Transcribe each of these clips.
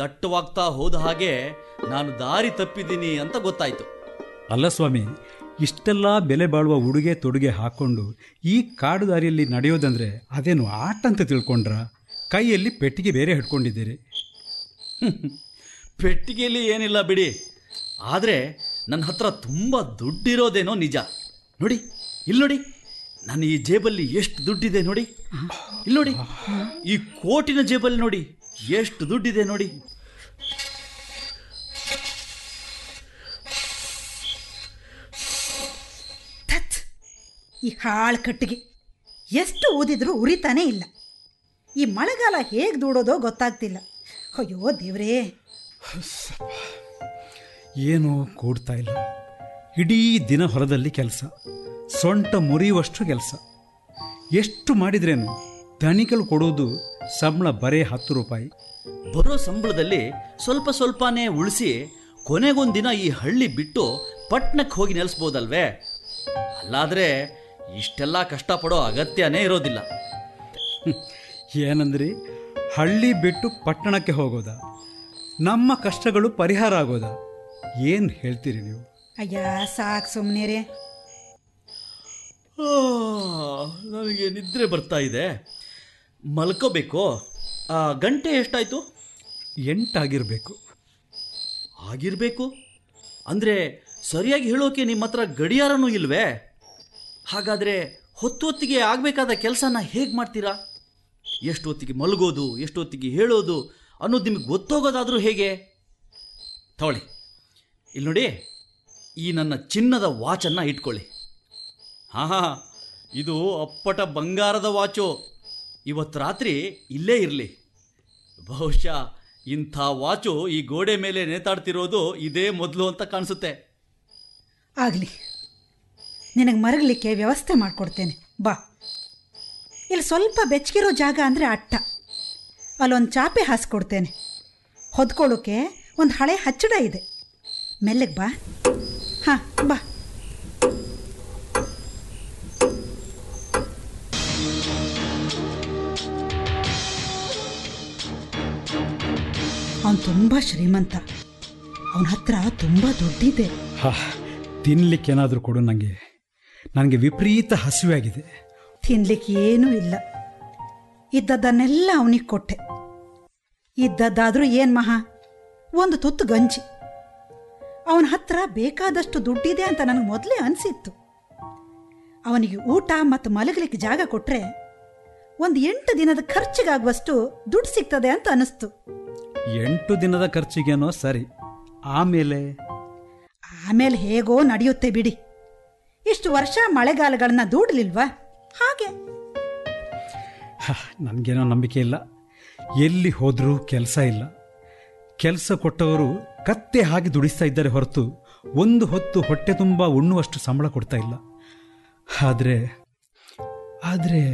ದಟ್ಟವಾಗ್ತಾ ಹೋದ ಹಾಗೆ ನಾನು ದಾರಿ ತಪ್ಪಿದ್ದೀನಿ ಅಂತ ಗೊತ್ತಾಯ್ತು ಅಲ್ಲ ಸ್ವಾಮಿ ಇಷ್ಟೆಲ್ಲ ಬೆಲೆ ಬಾಳುವ ಉಡುಗೆ ತೊಡುಗೆ ಹಾಕ್ಕೊಂಡು ಈ ಕಾಡು ದಾರಿಯಲ್ಲಿ ನಡೆಯೋದಂದ್ರೆ ಅದೇನು ಆಟ ಅಂತ ತಿಳ್ಕೊಂಡ್ರ ಕೈಯಲ್ಲಿ ಪೆಟ್ಟಿಗೆ ಬೇರೆ ಹಿಡ್ಕೊಂಡಿದ್ದೀರಿ ಪೆಟ್ಟಿಗೆಯಲ್ಲಿ ಏನಿಲ್ಲ ಬಿಡಿ ಆದರೆ ನನ್ನ ಹತ್ರ ತುಂಬ ದುಡ್ಡಿರೋದೇನೋ ನಿಜ ನೋಡಿ ಇಲ್ಲಿ ನೋಡಿ ನನ್ನ ಈ ಜೇಬಲ್ಲಿ ಎಷ್ಟು ದುಡ್ಡಿದೆ ನೋಡಿ ಇಲ್ಲಿ ನೋಡಿ ಈ ಕೋಟಿನ ಜೇಬಲ್ಲಿ ನೋಡಿ ಎಷ್ಟು ದುಡ್ಡಿದೆ ನೋಡಿ ಥತ್ ಈ ಹಾಳು ಕಟ್ಟಿಗೆ ಎಷ್ಟು ಊದಿದ್ರೂ ಉರಿತಾನೇ ಇಲ್ಲ ಈ ಮಳೆಗಾಲ ಹೇಗೆ ದೂಡೋದೋ ಗೊತ್ತಾಗ್ತಿಲ್ಲ ಅಯ್ಯೋ ದೇವ್ರೇ ಏನೂ ಕೂಡ್ತಾ ಇಲ್ಲ ಇಡೀ ದಿನ ಹೊಲದಲ್ಲಿ ಕೆಲಸ ಸೊಂಟ ಮುರಿಯುವಷ್ಟು ಕೆಲಸ ಎಷ್ಟು ಮಾಡಿದ್ರೇನು ದಣಿಕಲು ಕೊಡೋದು ಸಂಬಳ ಬರೇ ಹತ್ತು ರೂಪಾಯಿ ಬರೋ ಸಂಬಳದಲ್ಲಿ ಸ್ವಲ್ಪ ಸ್ವಲ್ಪನೇ ಉಳಿಸಿ ಕೊನೆಗೊಂದಿನ ಈ ಹಳ್ಳಿ ಬಿಟ್ಟು ಪಟ್ನಕ್ಕೆ ಹೋಗಿ ನೆಲೆಸ್ಬೋದಲ್ವೇ ಅಲ್ಲಾದರೆ ಇಷ್ಟೆಲ್ಲ ಕಷ್ಟಪಡೋ ಅಗತ್ಯನೇ ಇರೋದಿಲ್ಲ ಏನಂದ್ರಿ ಹಳ್ಳಿ ಬಿಟ್ಟು ಪಟ್ಟಣಕ್ಕೆ ಹೋಗೋದ ನಮ್ಮ ಕಷ್ಟಗಳು ಪರಿಹಾರ ಆಗೋದ ಏನು ಹೇಳ್ತೀರಿ ನೀವು ಅಯ್ಯ ಸಾಕು ಸುಮ್ಮನೆ ರೀ ಆ, ನನಗೆ ನಿದ್ರೆ ಬರ್ತಾ ಇದೆ ಮಲ್ಕೋಬೇಕು ಆ, ಗಂಟೆ ಎಷ್ಟಾಯ್ತು ಎಂಟಾಗಿರಬೇಕು ಆಗಿರಬೇಕು ಅಂದರೆ ಸರಿಯಾಗಿ ಹೇಳೋಕೆ ನಿಮ್ಮ ಹತ್ರ ಗಡಿಯಾರನೂ ಇಲ್ವೇ ಹಾಗಾದರೆ ಹೊತ್ತೊತ್ತಿಗೆ ಆಗಬೇಕಾದ ಕೆಲಸನ ಹೇಗೆ ಮಾಡ್ತೀರಾ ಎಷ್ಟೊತ್ತಿಗೆ ಮಲಗೋದು ಎಷ್ಟೊತ್ತಿಗೆ ಹೇಳೋದು ಅನ್ನೋದು ನಿಮಗೆ ಗೊತ್ತೋಗೋದಾದರೂ ಹೇಗೆ ತಗೊಳ್ಳಿ ಇಲ್ಲಿ ನೋಡಿ ಈ ನನ್ನ ಚಿನ್ನದ ವಾಚನ್ನು ಇಟ್ಕೊಳ್ಳಿ ಹಾಂ ಹಾಂ ಇದು ಅಪ್ಪಟ ಬಂಗಾರದ ವಾಚು ಇವತ್ತು ರಾತ್ರಿ ಇಲ್ಲೇ ಇರಲಿ ಬಹುಶಃ ಇಂಥ ವಾಚು ಈ ಗೋಡೆ ಮೇಲೆ ನೇತಾಡ್ತಿರೋದು ಇದೇ ಮೊದಲು ಅಂತ ಕಾಣಿಸುತ್ತೆ ಆಗಲಿ ನಿನಗೆ ಮರಗಲಿಕ್ಕೆ ವ್ಯವಸ್ಥೆ ಮಾಡಿಕೊಡ್ತೇನೆ ಬಾ ಇಲ್ಲಿ ಸ್ವಲ್ಪ ಬೆಚ್ಚಗಿರೋ ಜಾಗ ಅಂದರೆ ಅಟ್ಟ ಅಲ್ಲೊಂದು ಚಾಪೆ ಹಾಸ್ಕೊಡ್ತೇನೆ ಹೊದ್ಕೊಳ್ಳೋಕೆ ಒಂದು ಹಳೆ ಹಚ್ಚಡ ಇದೆ ಮೆಲ್ಲಗೆ ಬಾ ಹಾಂ ಬಾ ಅವನು ತುಂಬ ಶ್ರೀಮಂತ ಅವನ ಹತ್ರ ತುಂಬ ದುಡ್ಡಿದೆ ಹಾ ತಿನ್ಲಿಕ್ಕೆ ಏನಾದರೂ ಕೊಡು ನನಗೆ ನನಗೆ ವಿಪರೀತ ಹಸಿವೆ ಆಗಿದೆ ತಿನ್ಲಿಕ್ಕೆ ಏನೂ ಇಲ್ಲ ಇದ್ದದ್ದನ್ನೆಲ್ಲ ಅವನಿಗೆ ಕೊಟ್ಟೆ ಇದ್ದದ್ದಾದರೂ ಏನು ಮಹಾ ಒಂದು ತುತ್ತು ಗಂಜಿ ಅವನ ಹತ್ರ ಬೇಕಾದಷ್ಟು ದುಡ್ಡಿದೆ ಅಂತ ನನಗೆ ಮೊದಲೇ ಅನಿಸಿತ್ತು ಅವನಿಗೆ ಊಟ ಮತ್ತು ಮಲಗಲಿಕ್ಕೆ ಜಾಗ ಕೊಟ್ಟರೆ ಒಂದು ಎಂಟು ದಿನದ ಖರ್ಚಿಗಾಗುವಷ್ಟು ದುಡ್ಡು ಸಿಗ್ತದೆ ಅಂತ ಅನಿಸ್ತು ಎಂಟು ದಿನದ ಖರ್ಚಿಗೇನೋ ಸರಿ ಆಮೇಲೆ ಆಮೇಲೆ ಹೇಗೋ ನಡೆಯುತ್ತೆ ಬಿಡಿ ಇಷ್ಟು ವರ್ಷ ಮಳೆಗಾಲಗಳನ್ನ ದೂಡಲಿಲ್ವಾ ಹಾಗೆ ನನಗೇನೋ ನಂಬಿಕೆ ಇಲ್ಲ ಎಲ್ಲಿ ಹೋದರೂ ಕೆಲಸ ಇಲ್ಲ ಕೆಲಸ ಕೊಟ್ಟವರು ಕತ್ತೆ ಹಾಗೆ ದುಡಿಸ್ತಾ ಇದ್ದಾರೆ ಹೊರತು ಒಂದು ಹೊತ್ತು ಹೊಟ್ಟೆ ತುಂಬ ಉಣ್ಣುವಷ್ಟು ಸಂಬಳ ಕೊಡ್ತಾ ಇಲ್ಲ ಆದರೆ ಆದರೆ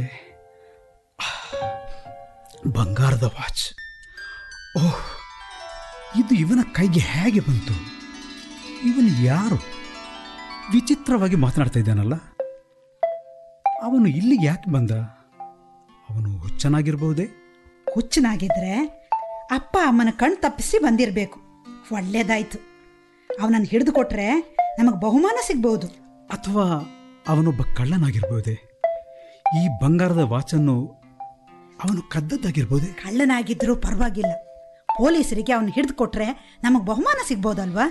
ಬಂಗಾರದ ವಾಚ್ ಓಹ್ ಇದು ಇವನ ಕೈಗೆ ಹೇಗೆ ಬಂತು ಇವನು ಯಾರು ವಿಚಿತ್ರವಾಗಿ ಮಾತನಾಡ್ತಾ ಇದ್ದಾನಲ್ಲ ಅವನು ಇಲ್ಲಿಗೆ ಯಾಕೆ ಬಂದ ಅವನು ಹುಚ್ಚನಾಗಿರ್ಬಹುದೇ ಹುಚ್ಚನಾಗಿದ್ರೆ ಅಪ್ಪ ಅಮ್ಮನ ಕಣ್ ತಪ್ಪಿಸಿ ಬಂದಿರಬೇಕು ಒಳ್ಳೇದಾಯ್ತು ಅವನನ್ನು ಹಿಡಿದು ಕೊಟ್ರೆ ನಮಗೆ ಬಹುಮಾನ ಸಿಗ್ಬೋದು ಅಥವಾ ಅವನೊಬ್ಬ ಕಳ್ಳನಾಗಿರ್ಬಹುದೇ ಈ ಬಂಗಾರದ ವಾಚನ್ನು ಅವನು ಕದ್ದದ್ದಾಗಿರ್ಬೋದೇ ಕಳ್ಳನಾಗಿದ್ರೂ ಪರವಾಗಿಲ್ಲ ಪೊಲೀಸರಿಗೆ ಅವನು ಹಿಡಿದು ಕೊಟ್ರೆ ನಮಗೆ ಬಹುಮಾನ ಸಿಗ್ಬೋದಲ್ವಾ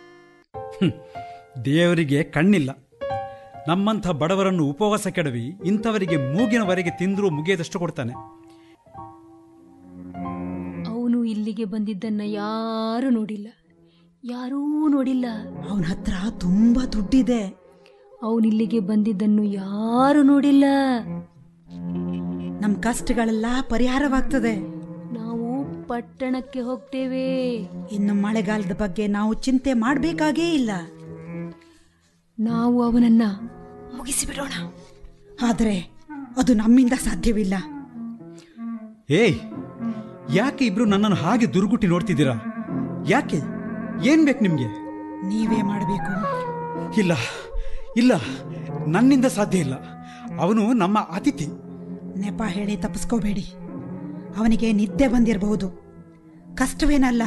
ದೇವರಿಗೆ ಕಣ್ಣಿಲ್ಲ ನಮ್ಮಂಥ ಬಡವರನ್ನು ಉಪವಾಸ ಕೆಡವಿ ಇಂಥವರಿಗೆ ಮೂಗಿನವರೆಗೆ ತಿಂದರೂ ಮುಗಿಯದಷ್ಟು ಕೊಡ್ತಾನೆ ಅವನು ಇಲ್ಲಿಗೆ ಬಂದಿದ್ದನ್ನ ಯಾರೂ ನೋಡಿಲ್ಲ ಯಾರೂ ನೋಡಿಲ್ಲ ಅವನ ಹತ್ರ ತುಂಬ ದುಡ್ಡಿದೆ ಅವನಿಲ್ಲಿಗೆ ಬಂದಿದ್ದನ್ನು ಯಾರು ನೋಡಿಲ್ಲ ನಮ್ಮ ಕಷ್ಟಗಳೆಲ್ಲ ಪರಿಹಾರವಾಗ್ತದೆ ನಾವು ಪಟ್ಟಣಕ್ಕೆ ಹೋಗ್ತೇವೆ ಇನ್ನು ಮಳೆಗಾಲದ ಬಗ್ಗೆ ನಾವು ಚಿಂತೆ ಮಾಡಬೇಕಾಗೇ ಇಲ್ಲ ನಾವು ಅವನನ್ನ ಮುಗಿಸಿಬಿಡೋಣ ಆದರೆ ಅದು ನಮ್ಮಿಂದ ಸಾಧ್ಯವಿಲ್ಲ ಏಯ್ ಯಾಕೆ ಇಬ್ರು ನನ್ನನ್ನು ಹಾಗೆ ದುರ್ಗುಟ್ಟಿ ನೋಡ್ತಿದ್ದೀರಾ ಯಾಕೆ ಏನ್ ಬೇಕು ನಿಮ್ಗೆ ನೀವೇ ಮಾಡಬೇಕು ಇಲ್ಲ ಇಲ್ಲ ನನ್ನಿಂದ ಸಾಧ್ಯ ಇಲ್ಲ ಅವನು ನಮ್ಮ ಅತಿಥಿ ನೆಪ ಹೇಳಿ ತಪ್ಪಿಸ್ಕೋಬೇಡಿ ಅವನಿಗೆ ನಿದ್ದೆ ಬಂದಿರಬಹುದು ಕಷ್ಟವೇನಲ್ಲ